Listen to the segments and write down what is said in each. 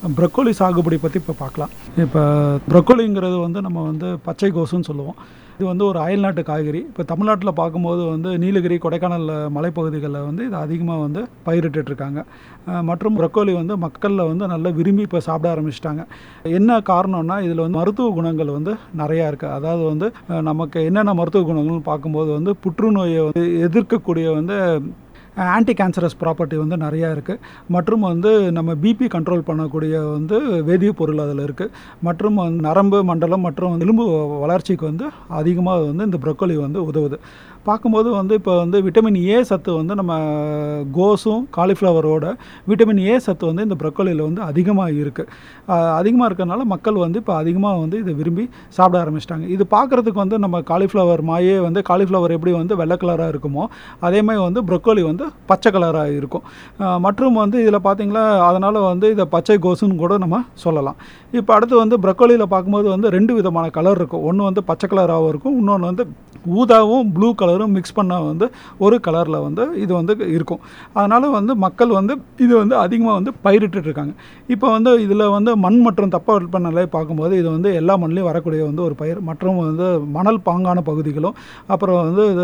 broccoli சாகுபடி பற்றி இப்போ பார்க்கலாம் இப்போ ப்ரொக்கோலிங்கிறது வந்து நம்ம வந்து பச்சை கோசுன்னு சொல்லுவோம் இது வந்து ஒரு அயல்நாட்டு காய்கறி இப்போ தமிழ்நாட்டில் பார்க்கும்போது வந்து நீலகிரி கொடைக்கானல் மலைப்பகுதிகளில் வந்து இது அதிகமாக வந்து பயிரிட்டுட்டு இருக்காங்க அஹ் மற்றும் ப்ரொக்கோலி வந்து மக்களில் வந்து நல்லா விரும்பி இப்போ சாப்பிட ஆரம்பிச்சிட்டாங்க என்ன காரணம்னா இதில் வந்து மருத்துவ குணங்கள் வந்து நிறையா இருக்குது அதாவது வந்து அஹ் நமக்கு என்னென்ன மருத்துவ குணங்கள்னு பார்க்கும்போது வந்து புற்றுநோயை வந்து எதிர்க்கக்கூடிய வந்து ஆன்டி கேன்சரஸ் ப்ராப்பர்ட்டி வந்து நிறையா இருக்குது மற்றும் வந்து நம்ம பிபி கண்ட்ரோல் பண்ணக்கூடிய வந்து வேதிப்பொருள் அதில் இருக்குது மற்றும் வந்து நரம்பு மண்டலம் மற்றும் எலும்பு வளர்ச்சிக்கு வந்து அதிகமாக வந்து இந்த ப்ரொக்கோலி வந்து உதவுது பார்க்கும்போது வந்து இப்போ வந்து விட்டமின் ஏ சத்து வந்து நம்ம கோஸும் காலிஃப்ளவரோட விட்டமின் ஏ சத்து வந்து இந்த ப்ரொக்கோலியில் வந்து அதிகமாக இருக்குது அதிகமாக இருக்கிறனால மக்கள் வந்து இப்போ அதிகமாக வந்து இதை விரும்பி சாப்பிட ஆரம்பிச்சிட்டாங்க இது பார்க்குறதுக்கு வந்து நம்ம காலிஃப்ளவர் மாயே வந்து காலிஃப்ளவர் எப்படி வந்து வெள்ளை கலராக இருக்குமோ அதே மாதிரி வந்து ப்ரொக்கோலி வந்து பச்சை கலராக இருக்கும் அஹ் மற்றும் வந்து இதில் பார்த்தீங்களா அதனால் வந்து இதை பச்சை கோசுன்னு கூட நம்ம சொல்லலாம் இப்போ அடுத்து வந்து ப்ரொக்கோலியில் பார்க்கும்போது வந்து ரெண்டு விதமான கலர் இருக்கும் ஒன்று வந்து பச்சை கலராகவும் இருக்கும் இன்னொன்று வந்து ஊதாவும் ப்ளூ கலரும் மிக்ஸ் பண்ண வந்து ஒரு கலரில் வந்து இது வந்து இருக்கும் அதனால் வந்து மக்கள் வந்து இது வந்து அதிகமாக வந்து பயிரிட்டுட்டு இருக்காங்க இப்போ வந்து இதில் வந்து மண் மற்றும் தட்பவெப்ப நிலை பார்க்கும்போது இது வந்து எல்லா மண்ணிலையும் வரக்கூடிய வந்து ஒரு பயிர் மற்றும் வந்து மணல் பாங்கான பகுதிகளும் அப்புறம் வந்து இது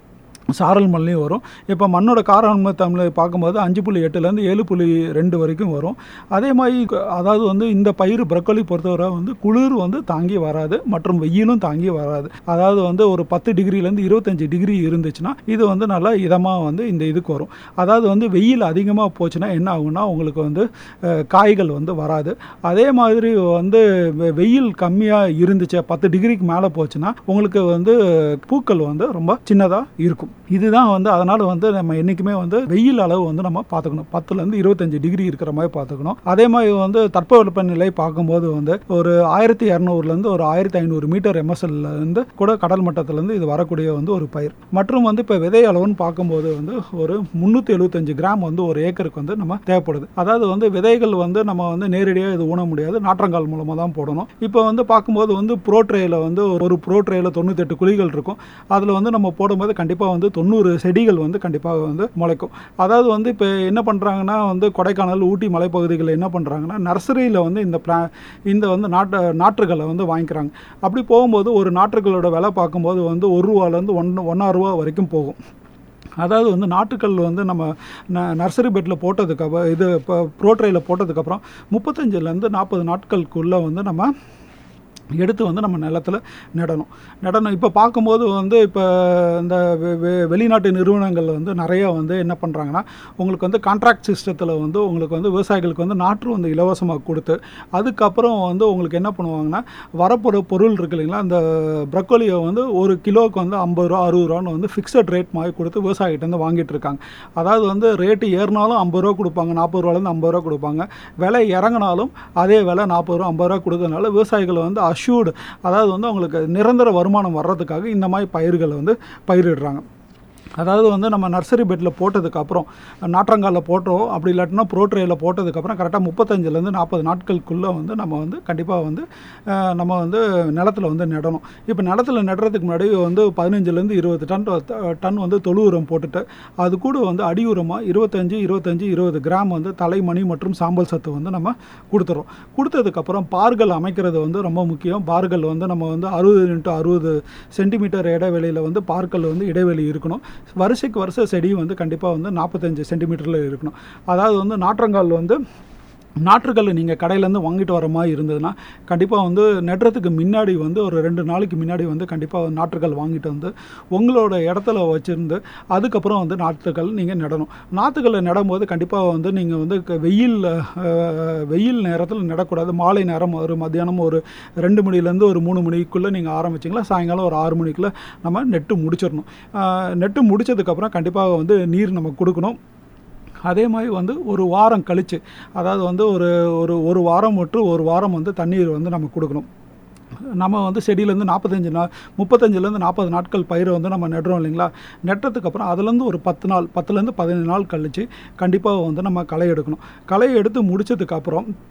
சாரல் மண்லையும் வரும் இப்போ மண்ணோட காரன்மை தமிழை பார்க்கும்போது அஞ்சு புள்ளி எட்டுலேருந்து ஏழு புள்ளி ரெண்டு வரைக்கும் வரும் அதே மாதிரி க- அதாவது வந்து இந்த பயிர் ப்ரொக்கோலி பொறுத்தவரை வந்து குளிர் வந்து தாங்கி வராது மற்றும் வெயிலும் தாங்கி வராது அதாவது வந்து ஒரு பத்து டிகிரிலேருந்து இருபத்தஞ்சி டிகிரி இருந்துச்சுன்னா இது வந்து நல்லா இதமாக வந்து இந்த இதுக்கு வரும் அதாவது வந்து வெயில் அதிகமாக போச்சுன்னா என்ன ஆகும்னா உங்களுக்கு வந்து அஹ், காய்கள் வந்து வராது அதே மாதிரி வந்து வெ- வெயில் கம்மியாக இருந்துச்சு பத்து டிகிரிக்கு மேலே போச்சுன்னா உங்களுக்கு வந்து பூக்கள் வந்து ரொம்ப சின்னதாக இருக்கும் இதுதான் வந்து அதனால் வந்து நம்ம என்றைக்குமே வந்து வெயில் அளவு வந்து நம்ம பார்த்துக்கணும் பத்துலேருந்து இருபத்தஞ்சு டிகிரி இருக்கிற மாதிரி பார்த்துக்கணும் அதே மாதிரி வந்து தட்பவெப்ப நிலை பார்க்கும்போது வந்து ஒரு ஆயிரத்தி இரநூறுலேருந்து ஒரு ஆயிரத்தி ஐநூறு மீட்டர் எம்எஸ்எல்ல இருந்து கூட கடல் மட்டத்திலேருந்து இது வரக்கூடிய வந்து ஒரு பயிர் மற்றும் வந்து இப்போ விதை அளவுன்னு பார்க்கும்போது வந்து ஒரு முந்நூற்றி எழுபத்தஞ்சு கிராம் வந்து ஒரு ஏக்கருக்கு வந்து நம்ம தேவைப்படுது அதாவது வந்து விதைகள் வந்து நம்ம வந்து நேரடியாக இது ஊன முடியாது நாற்றங்கால் மூலமாக தான் போடணும் இப்போ வந்து பார்க்கும்போது வந்து ப்ரோ ட்ரேயில் வந்து ஒரு ப்ரோ ட்ரேயில் தொண்ணூத்தெட்டு குழிகள் இருக்கும் அதில் வந்து நம்ம போடும்போது கண்டிப்பாக வந்து தொண்ணூறு செடிகள் வந்து கண்டிப்பாக வந்து முளைக்கும் அதாவது வந்து இப்போ என்ன பண்ணுறாங்கன்னா வந்து கொடைக்கானல் ஊட்டி மலைப்பகுதிகளில் என்ன பண்ணுறாங்கன்னா நர்சரியில் வந்து இந்த பிளா இந்த வந்து நாட்டு நாற்றுகளை வந்து வாங்கிக்கிறாங்க அப்படி போகும்போது ஒரு நாற்றுகளோட விலை பார்க்கும்போது வந்து ஒரு ரூபாலேருந்து ஒன் ஒன்றா ரூபா வரைக்கும் போகும் அதாவது வந்து நாட்டுக்கல் வந்து நம்ம ந நர்சரி பெட்டில் போட்டதுக்கப்புறம் இது இப்போ ப்ரோட்ரையில் போட்டதுக்கப்புறம் முப்பத்தஞ்சுலேருந்து நாற்பது நாட்களுக்குள்ளே வந்து நம்ம எடுத்து வந்து நம்ம நிலத்தில் நடணும் நடணும் இப்போ பார்க்கும்போது வந்து இப்போ இந்த வெ- வெ- வெளிநாட்டு நிறுவனங்கள் வந்து நிறைய வந்து என்ன பண்ணுறாங்கன்னா உங்களுக்கு வந்து கான்ட்ராக்ட் சிஸ்டத்தில் வந்து உங்களுக்கு வந்து விவசாயிகளுக்கு வந்து நாற்று வந்து இலவசமாக கொடுத்து அதுக்கப்புறம் வந்து உங்களுக்கு என்ன பண்ணுவாங்கன்னா வரப்போகிற பொருள் இருக்கு இல்லைங்களா அந்த ப்ரக்கோலியை வந்து ஒரு கிலோவுக்கு வந்து ஐம்பது ரூபா அறுபது ரூபான்னு வந்து ஃபிக்ஸட் ரேட் மாதிரி கொடுத்து விவசாயிகிட்ட வந்து வாங்கிட்டு இருக்காங்க அதாவது வந்து ரேட்டு ஏறினாலும் ஐம்பது ரூபா கொடுப்பாங்க நாற்பது ரூபாலேருந்து ஐம்பது ரூபா கொடுப்பாங்க விலை இறங்கினாலும் அதே விலை நாற்பது ரூபா ஐம்பது ரூபா கொடுக்கறதுனால விவசாயிகள் வந்து அஷ்யூர்டு அதாவது வந்து அவங்களுக்கு நிரந்தர வருமானம் வர்றதுக்காக இந்த மாதிரி பயிர்களை வந்து பயிரிடுறாங்க அதாவது வந்து நம்ம நர்சரி பெட்டில் போட்டதுக்கப்புறம் நாற்றங்காலில் போட்டோம் அப்படி இல்லாட்டினா ப்ரோட்ரேயில் போட்டதுக்கப்புறம் கரெக்டாக முப்பத்தஞ்சுலேருந்து நாற்பது நாட்களுக்குள்ளே வந்து நம்ம வந்து கண்டிப்பாக வந்து அஹ், நம்ம வந்து நிலத்துல வந்து நடணும் இப்போ நிலத்துல நடுறதுக்கு முன்னாடி வந்து பதினஞ்சுலேருந்து இருபது டன் ட- டன் வந்து தொழு உரம் போட்டுட்டு அது கூட வந்து அடி உரமாக இருபத்தஞ்சு இருபத்தஞ்சு இருபது கிராம் வந்து தலைமணி மற்றும் சாம்பல் சத்து வந்து நம்ம கொடுத்துறோம் கொடுத்ததுக்கப்புறம் பார்கள் அமைக்கிறது வந்து ரொம்ப முக்கியம் பார்கள் வந்து நம்ம வந்து அறுபது இன்ட்டு அறுபது சென்டிமீட்டர் இடைவெளியில் வந்து பார்கள் வந்து இடைவெளி இருக்கணும் வருஷத்துக்கு வருஷம் செடி வந்து கண்டிப்பாக வந்து நாற்பத்தஞ்சு சென்டிமீட்டரில் இருக்கணும் அதாவது வந்து நாற்றங்கால் வந்து நாற்றுக்கல் நீங்கள் கடையிலேருந்து வாங்கிட்டு வர மாதிரி இருந்ததுன்னா கண்டிப்பாக வந்து நடுறதுக்கு முன்னாடி வந்து ஒரு ரெண்டு நாளைக்கு முன்னாடி வந்து கண்டிப்பாக நாற்றுக்கல் வாங்கிட்டு வந்து உங்களோட இடத்துல வச்சுருந்து அதுக்கப்புறம் வந்து நாற்றுக்கல் நீங்கள் நடணும் நாற்றுக்கல்லை நடும்போது கண்டிப்பாக வந்து நீங்கள் வந்து க- வெயில் அஹ், வெயில் நேரத்தில் நடக்கூடாது மாலை நேரம் ஒரு மத்தியானம் ஒரு ரெண்டு மணிலேருந்து ஒரு மூணு மணிக்குள்ளே நீங்கள் ஆரம்பிச்சிங்களா சாயங்காலம் ஒரு ஆறு மணிக்குள்ளே நம்ம நெட்டு முடிச்சிடணும் அஹ், நெட்டு முடிச்சதுக்கப்புறம் கண்டிப்பாக வந்து நீர் நம்ம கொடுக்கணும் அதே மாதிரி வந்து ஒரு வாரம் கழித்து அதாவது வந்து ஒரு ஒரு ஒரு வாரம் மட்டும் ஒரு வாரம் வந்து தண்ணீர் வந்து நம்ம கொடுக்கணும் நம்ம வந்து செடியிலேருந்து நாற்பத்தஞ்சு நாள் முப்பத்தஞ்சுலேருந்து நாற்பது நாட்கள் பயிரை வந்து நம்ம நடுறோம் இல்லைங்களா நட்டதுக்கு அப்புறம் அதுலேருந்து ஒரு பத்து நாள் பத்துலேருந்து பதினஞ்சு நாள் கழித்து கண்டிப்பாக வந்து நம்ம களை எடுக்கணும் களை எடுத்து முடிச்சதுக்கப்புறம்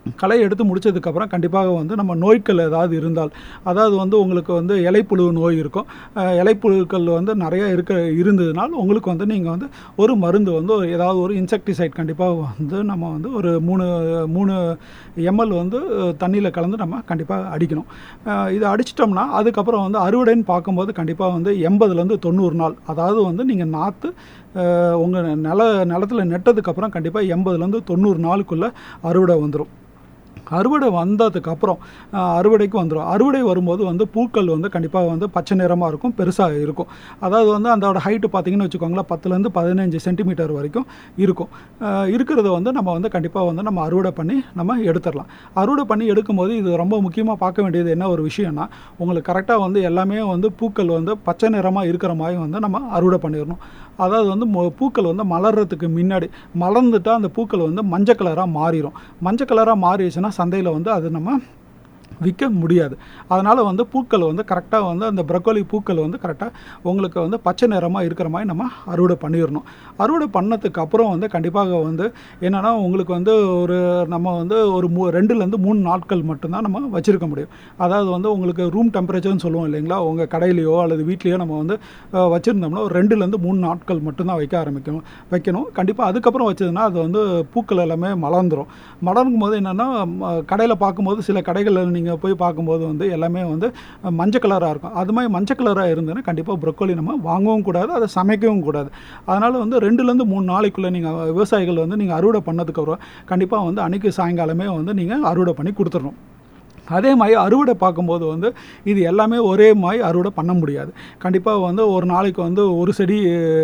களை எடுத்து முடிச்சதுக்கப்புறம் கண்டிப்பாக வந்து நம்ம நோய்கள் ஏதாவது இருந்தால் அதாவது வந்து உங்களுக்கு வந்து இலைப்புழு நோய் இருக்கும் அஹ் இலைப்புழுக்கள் வந்து நிறைய இருக்க இருந்ததுனால் உங்களுக்கு வந்து நீங்கள் வந்து ஒரு மருந்து வந்து ஒரு- ஏதாவது ஒரு இன்செக்டிசைட் கண்டிப்பாக வந்து நம்ம வந்து ஒரு மூணு மூணு எம்எல் வந்து தண்ணியில் கலந்து நம்ம கண்டிப்பாக அடிக்கணும் அஹ் இது அடிச்சிட்டோம்னா அதுக்கப்புறம் வந்து அறுவடைன்னு பார்க்கும்போது கண்டிப்பாக வந்து எண்பதுலேருந்து தொண்ணூறு நாள் அதாவது வந்து நீங்கள் நாற்று உங்கள் நில நிலத்தில் நெட்டதுக்கப்புறம் கண்டிப்பாக எண்பதுலேருந்து தொண்ணூறு நாளுக்குள்ளே அறுவடை வந்துடும் அறுவடை வந்ததுக்கப்புறம் அறுவடைக்கு வந்துடும் அறுவடை வரும்போது வந்து பூக்கள் வந்து கண்டிப்பாக வந்து பச்சை நிறமாக இருக்கும் பெருசாக இருக்கும் அதாவது வந்து அதோட ஹைட்டு பார்த்தீங்கன்னு வச்சுக்கோங்களேன் பத்துலேருந்து பதினஞ்சு சென்டிமீட்டர் வரைக்கும் இருக்கும் அஹ் இருக்கிறத வந்து நம்ம வந்து கண்டிப்பாக வந்து நம்ம அறுவடை பண்ணி நம்ம எடுத்துடலாம் அறுவடை பண்ணி எடுக்கும்போது இது ரொம்ப முக்கியமாக பார்க்க வேண்டியது என்ன ஒரு விஷயம்னா உங்களுக்கு கரெக்டாக வந்து எல்லாமே வந்து பூக்கள் வந்து பச்சை நிறமாக இருக்கிற மாதிரி வந்து நம்ம அறுவடை பண்ணிடணும் அதாவது வந்து மொ- பூக்கள் வந்து மலர்றதுக்கு முன்னாடி மலர்ந்துட்டால் அந்த பூக்கள் வந்து மஞ்சள் கலராக மாறிடும் மஞ்சள் கலராக மாறிடுச்சுன்னா சந்தையில் வந்து அது நம்ம விற்க முடியாது அதனால் வந்து பூக்கள் வந்து கரெக்டாக வந்து அந்த ப்ரக்கோலி பூக்கள் வந்து கரெக்டாக உங்களுக்கு வந்து பச்சை நிறமாக இருக்கிற மாதிரி நம்ம அறுவடை பண்ணிடணும் அறுவடை பண்ணதுக்கு அப்புறம் வந்து கண்டிப்பாக வந்து என்னென்னா உங்களுக்கு வந்து ஒரு நம்ம வந்து ஒரு மூ ரெண்டுலேருந்து மூணு நாட்கள் மட்டும்தான் நம்ம வச்சுருக்க முடியும் அதாவது வந்து உங்களுக்கு ரூம் டெம்பரேச்சர்னு சொல்லுவோம் இல்லைங்களா உங்கள் கடையிலையோ அல்லது வீட்லேயோ நம்ம வந்து அஹ், வச்சுருந்தோம்னா ஒரு ரெண்டுலேருந்து மூணு நாட்கள் மட்டும்தான் வைக்க ஆரம்பிக்கணும் வைக்கணும் கண்டிப்பாக அதுக்கப்புறம் வச்சதுன்னா அது வந்து பூக்கள் எல்லாமே மலர்ந்துடும் மலரும் போது என்னென்னா கடையில் பார்க்கும்போது சில கடைகளில் நீங்கள் போய் பார்க்கும்போது வந்து எல்லாமே வந்து அஹ், மஞ்சள் கலராக இருக்கும் அது மாதிரி மஞ்சள் கலராக இருந்ததுன்னா கண்டிப்பாக ப்ரொக்கோலி நம்ம வாங்கவும் கூடாது அதை சமைக்கவும் கூடாது அதனால் வந்து ரெண்டுலேருந்து மூணு நாளைக்குள்ளே நீங்கள் விவசாயிகள் வந்து நீங்கள் அறுவடை பண்ணதுக்கப்புறம் கண்டிப்பாக வந்து அன்றைக்கி சாயங்காலமே வந்து நீங்கள் அறுவடை பண்ணி கொடுத்துடணும் அதே மாதிரி அறுவடை பார்க்கும்போது வந்து இது எல்லாமே ஒரே மாதிரி அறுவடை பண்ண முடியாது கண்டிப்பாக வந்து ஒரு நாளைக்கு வந்து ஒரு செடி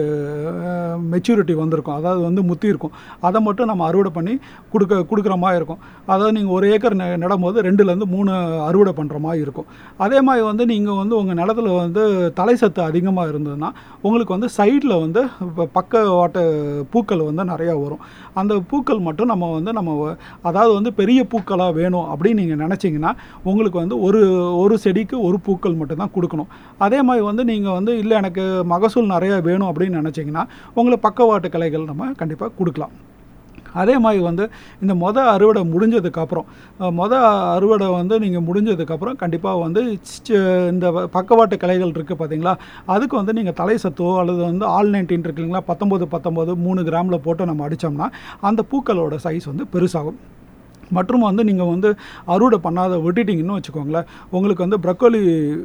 மெச்சூரிட்டி வந்திருக்கும் அதாவது வந்து முத்தி இருக்கும் அதை மட்டும் நம்ம அறுவடை பண்ணி கொடுக்க கொடுக்குற மாதிரி இருக்கும் அதாவது நீங்கள் ஒரு ஏக்கர் நெ நடும்போது ரெண்டுலேருந்து மூணு அறுவடை பண்ணுற மாதிரி இருக்கும் அதே மாதிரி வந்து நீங்கள் வந்து உங்கள் நிலத்துல வந்து தலை சத்து அதிகமாக இருந்ததுன்னா உங்களுக்கு வந்து சைடில் வந்து இப்போ பக்க வாட்ட பூக்கள் வந்து நிறையா வரும் அந்த பூக்கள் மட்டும் நம்ம வந்து நம்ம வ- அதாவது வந்து பெரிய பூக்களாக வேணும் அப்படின்னு நீங்கள் நினச்சிங்கன்னா உங்களுக்கு வந்து ஒரு ஒரு செடிக்கு ஒரு பூக்கள் மட்டும்தான் கொடுக்கணும் அதே மாதிரி வந்து நீங்கள் வந்து இல்லை எனக்கு மகசூல் நிறையா வேணும் அப்படின்னு நினச்சிங்கன்னா உங்களுக்கு பக்கவாட்டு கிளைகள் நம்ம கண்டிப்பாக கொடுக்கலாம் அதே மாதிரி வந்து இந்த மொத அறுவடை முடிஞ்சதுக்கப்புறம் மொத அறுவடை வந்து நீங்கள் முடிஞ்சதுக்கப்புறம் கண்டிப்பாக வந்து சி- இந்த வ- பக்கவாட்டு கிளைகள் இருக்குது பார்த்தீங்களா அதுக்கு வந்து நீங்கள் தலை சத்தோ அல்லது வந்து ஆல் நைன்டீன் இருக்கு இல்லைங்களா பத்தொம்போது பத்தொம்போது மூணு கிராமில் போட்டு நம்ம அடித்தோம்னா அந்த பூக்களோட சைஸ் வந்து பெருசாகும் மற்றும் வந்து நீங்கள் வந்து அறுவடை பண்ணாத விட்டுட்டிங்கன்னு வச்சுக்கோங்களேன் உங்களுக்கு வந்து ப்ரக்கோலி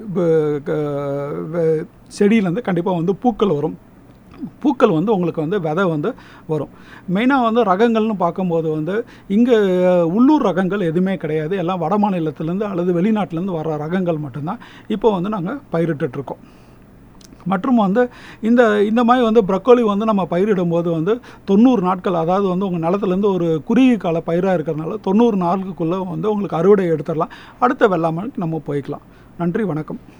செடியிலேருந்து கண்டிப்பாக வந்து பூக்கள் வரும் பூக்கள் வந்து உங்களுக்கு வந்து விதை வந்து வரும் மெயினாக வந்து ரகங்கள்னு பார்க்கும்போது வந்து இங்கே உள்ளூர் ரகங்கள் எதுவுமே கிடையாது எல்லாம் வட மாநிலத்திலேருந்து அல்லது வெளிநாட்டிலேருந்து வர ரகங்கள் மட்டும்தான் இப்போ வந்து நாங்கள் பயிரிட்டுட்ருக்கோம் மற்றும் வந்து இந்த இந்த மாதிரி வந்து ப்ரக்கோலி வந்து நம்ம பயிரிடும்போது வந்து தொண்ணூறு நாட்கள் அதாவது வந்து உங்கள் நிலத்துலேருந்து ஒரு குறுகிய கால பயிராக இருக்கிறதுனால தொண்ணூறு நாளுக்குள்ளே வந்து உங்களுக்கு அறுவடை எடுத்துடலாம் அடுத்த வெள்ளாமைக்கு நம்ம போய்க்கலாம் நன்றி வணக்கம்